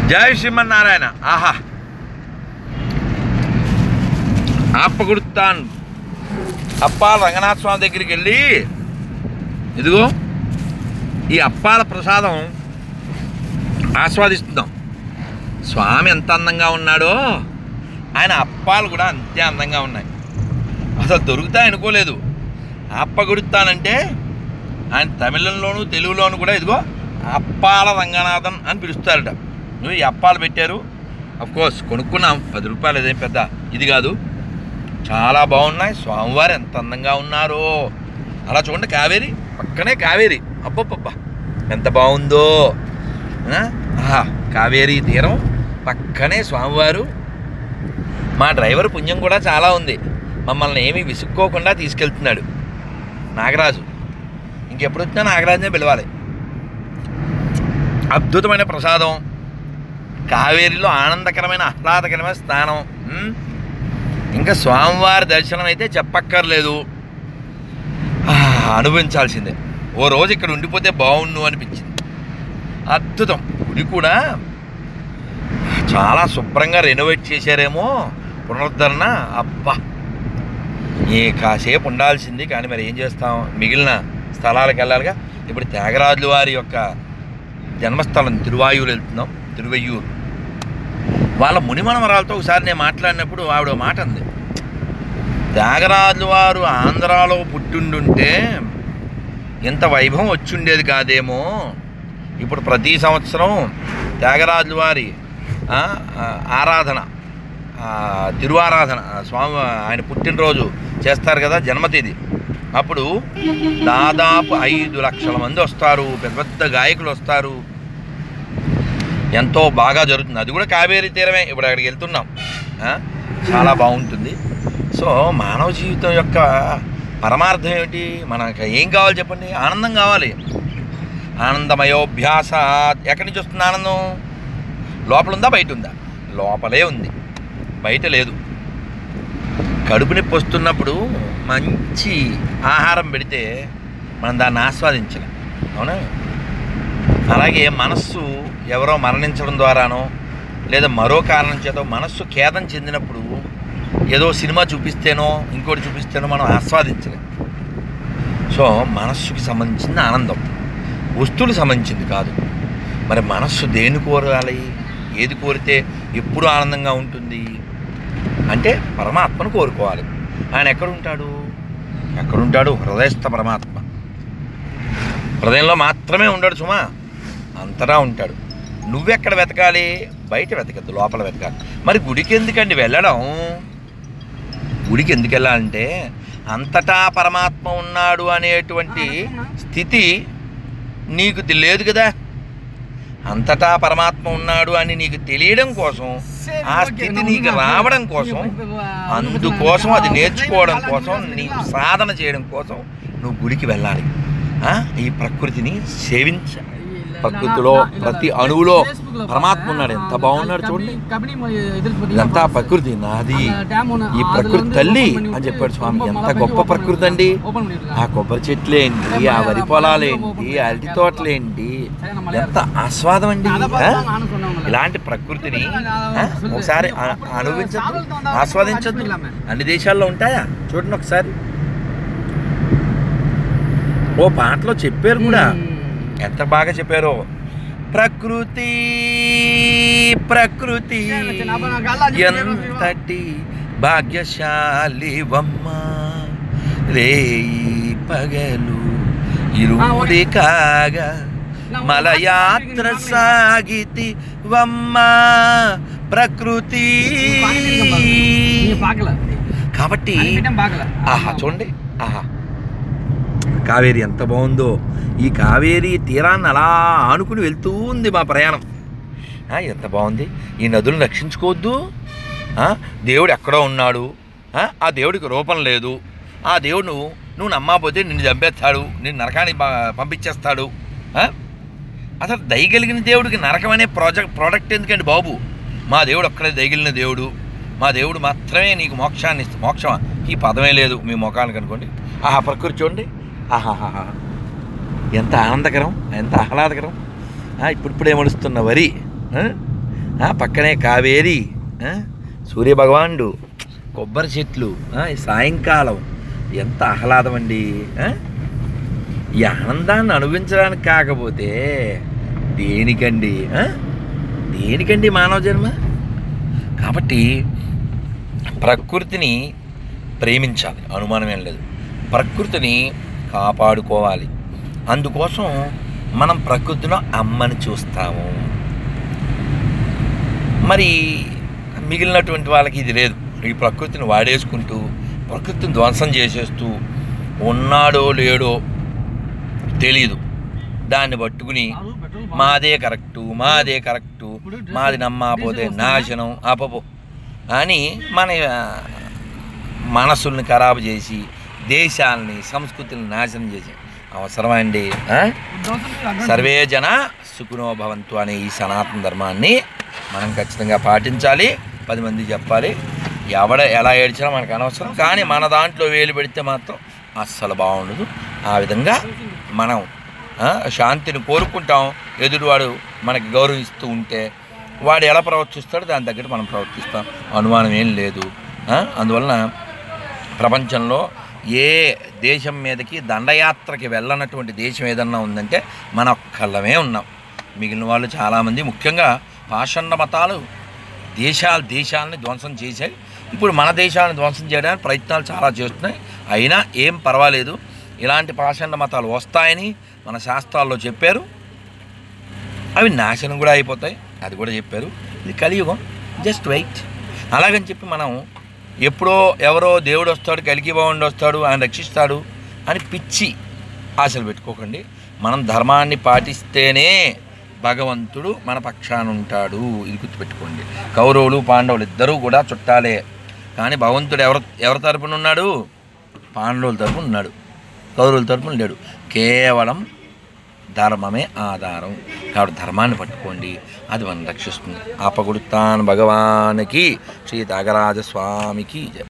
జై శ్రీమన్నారాయణ ఆహా ఆపగుడుతాన్ అప్పాల రంగనాథ స్వామి దగ్గరికి వెళ్ళి ఇదిగో ఈ అప్పాల ప్రసాదం ఆస్వాదిస్తున్నాం స్వామి ఎంత అందంగా ఉన్నాడో ఆయన అప్పాలు కూడా అంతే అందంగా ఉన్నాయి అసలు దొరుకుతాయి అనుకోలేదు అప్పగుడుతానంటే ఆయన తమిళంలోను తెలుగులోను కూడా ఇదిగో అప్పాల రంగనాథన్ అని పిలుస్తారట నువ్వు ఈ అప్పాలు పెట్టారు అఫ్ కోర్స్ కొనుక్కున్నాం పది రూపాయలు ఇదేం పెద్ద ఇది కాదు చాలా బాగున్నాయి స్వామివారు ఎంత అందంగా ఉన్నారో అలా చూడండి కావేరి పక్కనే కావేరి అబ్బబ్బబ్బా ఎంత బాగుందో ఆ? ఆహా కావేరీ తీరం పక్కనే స్వామివారు మా డ్రైవర్ పుణ్యం కూడా చాలా ఉంది మమ్మల్ని ఏమీ విసుక్కోకుండా తీసుకెళ్తున్నాడు నాగరాజు ఇంకెప్పుడు వచ్చినా నాగరాజునే పిలవాలి అద్భుతమైన ప్రసాదం కావేరిలో ఆనందకరమైన ఆహ్లాదకరమైన స్నానం ఉమ్. ఇంకా స్వామివారి దర్శనం అయితే చెప్పక్కర్లేదు ఆ, అనుభవించాల్సిందే ఓ రోజు ఇక్కడ ఉండిపోతే బాగుండు అనిపించింది అద్భుతం గుడి కూడా చాలా శుభ్రంగా రెనోవేట్ చేశారేమో పునరుద్ధరణ అబ్బా ఈ కాసేపు ఉండాల్సింది కానీ మరి ఏం చేస్తాం మిగిలిన స్థలాలకు వెళ్ళాలిగా ఇప్పుడు త్యాగరాజుల వారి యొక్క జన్మస్థలం తిరువాయూరు వెళ్తున్నాం తిరువయ్యూరు వాళ్ళ మునిమనమరాలతో ఒకసారి నేను మాట్లాడినప్పుడు ఆవిడ ఓ మాట అంది త్యాగరాజుల వారు ఆంధ్రాలో పుట్టిండుంటే ఇంత వైభవం వచ్చుండేది కాదేమో ఇప్పుడు ప్రతి సంవత్సరం త్యాగరాజుల వారి ఆ, ఆ, ఆరాధన ఆ, తిరువారాధన ఆ, స్వామి ఆయన పుట్టినరోజు చేస్తారు కదా జన్మతిథి అప్పుడు దాదాపు ఐదు లక్షల మంది వస్తారు పెద్ద పెద్ద గాయకులు వస్తారు ఎంతో బాగా జరుగుతుంది అది కూడా కావేరీ తీరమే ఇప్పుడు అక్కడికి వెళ్తున్నాం ఆ? చాలా బాగుంటుంది సో మానవ జీవితం యొక్క పరమార్థం ఏమిటి మనకు ఏం కావాలి చెప్పండి ఆనందం కావాలి ఆనందమయోభ్యాస ఎక్కడి నుంచి వస్తుంది ఆనందం లోపల ఉందా బయట ఉందా లోపలే ఉంది బయట లేదు కడుపు నొప్పి వస్తున్నప్పుడు మంచి ఆహారం పెడితే మనం దాన్ని ఆస్వాదించలేం అవునా అలాగే మనస్సు ఎవరో మరణించడం ద్వారానో లేదా మరో కారణం చేత మనస్సు ఖేదం చెందినప్పుడు ఏదో సినిమా చూపిస్తేనో ఇంకోటి చూపిస్తేనో మనం ఆస్వాదించలేం సో మనస్సుకి సంబంధించిన ఆనందం వస్తువులకు సంబంధించింది కాదు మరి మనస్సు దేని కోరాలి ఏది కోరితే ఎప్పుడు ఆనందంగా ఉంటుంది అంటే పరమాత్మను కోరుకోవాలి ఆయన ఎక్కడుంటాడు ఎక్కడుంటాడు హృదయస్థ పరమాత్మ హృదయంలో మాత్రమే ఉండడు సుమా అంతటా ఉంటాడు నువ్వెక్కడ వెతకాలి బయట వెతకద్దు లోపల వెతకాలి మరి గుడికి ఎందుకండి వెళ్ళడం గుడికి ఎందుకు వెళ్ళాలంటే అంతటా పరమాత్మ ఉన్నాడు అనేటువంటి స్థితి నీకు తె- లేదు కదా అంతటా పరమాత్మ ఉన్నాడు అని నీకు తెలియడం కోసం ఆ స్థితి నీకు రావడం కోసం అందుకోసం అది నేర్చుకోవడం కోసం నీకు సాధన చేయడం కోసం నువ్వు గుడికి వెళ్ళాలి ఆ? ఈ ప్రకృతిని సేవించ ప్రకృతిలో ప్రతి అణువులో పరమాత్మ ఉన్నాడు ఎంత బాగున్నాడు చూడండి ఇదంతా ప్రకృతి నాది ఈ ప్రకృతి తల్లి అని చెప్పాడు స్వామి ఎంత గొప్ప ప్రకృతి అండి ఆ కొబ్బరి చెట్లు ఏంటి ఆ వరి పొలాలు ఏంటి ఆ అరటి తోటలు ఏంటి ఎంత ఆస్వాదం అండి ఆ? ఇలాంటి ప్రకృతిని ఆ? ఒకసారి అ- అనుభవించద్దు ఆస్వాదించద్దు అన్ని దేశాల్లో ఉంటాయా చూడండి ఒకసారి ఓ పాటలో చెప్పారు కూడా ఎంత బాగా చెప్పారో ప్రకృతి ప్రకృతి ఎంతటి భాగ్యశాలివమ్మ రేయి పగలు ఇరుముడి కాగా మలయాత్ర సాగితి వమ్మ ప్రకృతి కాబట్టి ఆహా చూడండి ఆహా కావేరి ఎంత బాగుందో ఈ కావేరి తీరాన్ని అలా ఆనుకుని వెళ్తూ ఉంది మా ప్రయాణం ఆ, ఎంత బాగుంది ఈ నదులను రక్షించుకోవద్దు ఆ, దేవుడు ఎక్కడో ఉన్నాడు ఆ, ఆ దేవుడికి రూపం లేదు ఆ దేవుడు నువ్వు నువ్వు నమ్మకపోతే నిన్ను చంపేస్తాడు నిన్ను నరకానికి ప- పంపించేస్తాడు ఆ? అసలు దయగలిగిన దేవుడికి నరకం అనే ప్రాజెక్ట్ ప్రోడక్ట్ ఎందుకండి బాబు మా దేవుడు ఒక్కడే దయగలిగిన దేవుడు మా దేవుడు మాత్రమే నీకు మోక్షాన్ని ఇస్తా మోక్షమా ఈ పదమే లేదు మీ ముఖానికి అనుకోండి ఆహా ప్రకృతి చూడండి ఆహాహా ఎంత ఆనందకరం ఎంత ఆహ్లాదకరం ఆ, ఇప్పుడిప్పుడే మొలుస్తున్న వరి ఆ? ఆ, పక్కనే కావేరి ఆ, సూర్యభగవానుడు కొబ్బరి చెట్లు ఆ, ఈ సాయంకాలం ఎంత ఆహ్లాదం అండి ఆ? ఈ ఆనందాన్ని అనుభవించడానికి కాకపోతే దేనికండి ఆ? దేనికండి మానవ జన్మ కాబట్టి ప్రకృతిని ప్రేమించాలి అనుమానం ఏం లేదు ప్రకృతిని కాపాడుకోవాలి అందుకోసం మనం ప్రకృతిలో అమ్మని చూస్తాము మరి మిగిలినటువంటి వాళ్ళకి ఇది లేదు ఈ ప్రకృతిని వాడేసుకుంటూ ప్రకృతిని ధ్వంసం చేసేస్తూ ఉన్నాడో లేడో తెలియదు దాన్ని పట్టుకుని మాదే కరెక్టు మాదే కరెక్టు మాది నమ్మకపోతే నాశనం అపపో అని మన ఆ, మనసుల్ని ఖరాబు చేసి దేశాలని సంస్కృతిని నాశనం చేసి అవసరమా అండి ఆ? సర్వే జన సుఖినో భవంతు అనే ఈ సనాతన ధర్మాన్ని మనం ఖచ్చితంగా పాటించాలి పది మంది చెప్పాలి ఎవడ ఎలా ఏడ్చినా మనకు అనవసరం కానీ మన దాంట్లో వేలు పెడితే మాత్రం అస్సలు బాగుండదు ఆ విధంగా మనం ఆ, శాంతిని కోరుకుంటాం ఎదుటివాడు మనకి గౌరవిస్తూ ఉంటే వాడు ఎలా ప్రవర్తిస్తాడో దాని తగ్గట్టు మనం ప్రవర్తిస్తాం అనుమానం ఏం లేదు ఆ, అందువలన ప్రపంచంలో ఏ దేశం మీదకి దండయాత్రకి వెళ్ళనటువంటి దేశం ఏదన్నా ఉందంటే మన ఒక్కళ్ళమే ఉన్నాం మిగిలిన వాళ్ళు చాలామంది ముఖ్యంగా పాషండ మతాలు దేశాలు దేశాలని ధ్వంసం చేశాయి ఇప్పుడు మన దేశాలను ధ్వంసం చేయడానికి ప్రయత్నాలు చాలా చేస్తున్నాయి అయినా ఏం పర్వాలేదు ఇలాంటి పాషండ మతాలు వస్తాయని మన శాస్త్రాల్లో చెప్పారు అవి నాశనం కూడా అయిపోతాయి అది కూడా చెప్పారు ఇది కలియుగం జస్ట్ వెయిట్ అలాగని చెప్పి మనం ఎప్పుడో ఎవరో దేవుడు వస్తాడు కలికి బాగుండి వస్తాడు ఆయన రక్షిస్తాడు అని పిచ్చి ఆశలు పెట్టుకోకండి మనం ధర్మాన్ని పాటిస్తేనే భగవంతుడు మన పక్షాన ఉంటాడు ఇది గుర్తుపెట్టుకోండి కౌరవులు పాండవులు ఇద్దరూ కూడా చుట్టాలే కానీ భగవంతుడు ఎవరు ఎవరి తరపున ఉన్నాడు పాండవుల తరపున ఉన్నాడు కౌరవుల తరపున లేడు కేవలం ధర్మమే ఆధారం కాబట్టి ధర్మాన్ని పట్టుకోండి అది మనం రక్షిస్తుంది ఆపగుడుతాన్ భగవానికి శ్రీ త్యాగరాజ స్వామికి జయ